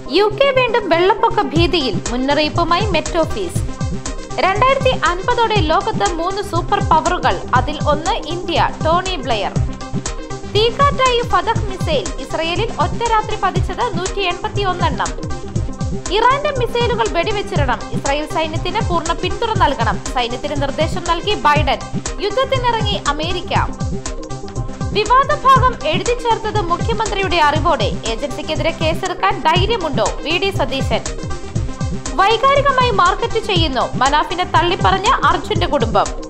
U K വീണ്ടും വെള്ളപ്പൊക്ക ഭീതിയിൽ മുന്നറിയിപ്പുമായി മെറ്റ് ഓഫീസ് രണ്ടായിരത്തി അൻപതോടെ ലോകത്ത് മൂന്ന് സൂപ്പർ പവറുകൾ അതിൽ ഒന്ന് ഇന്ത്യ ടോണി ബ്ലെയർ തീക്കാറ്റായി ഫതഹ് മിസൈൽ ഇസ്രയേലിൽ ഒറ്റ രാത്രി പതിച്ചത് നൂറ്റി എൺപത്തി ഒന്നെണ്ണം ഇറാന്റെ മിസൈലുകൾ വെടിവെച്ചിടണം ഇസ്രായേൽ സൈന്യത്തിന് പൂർണ്ണ പിന്തുണ നൽകണം സൈന്യത്തിന് നിർദ്ദേശം നൽകി ബൈഡൻ യുദ്ധത്തിനിറങ്ങി അമേരിക്ക വിവാദ ഭാഗം എഴുതി ചേർത്തത് മുഖ്യമന്ത്രിയുടെ അറിവോടെ ഏജൻസിക്കെതിരെ കേസെടുക്കാൻ ധൈര്യമുണ്ടോ വി ഡി സതീശൻ വൈകാരികമായി മാർക്കറ്റ് ചെയ്യുന്നു മനാഫിനെ തള്ളിപ്പറഞ്ഞ അർജുന്റെ കുടുംബം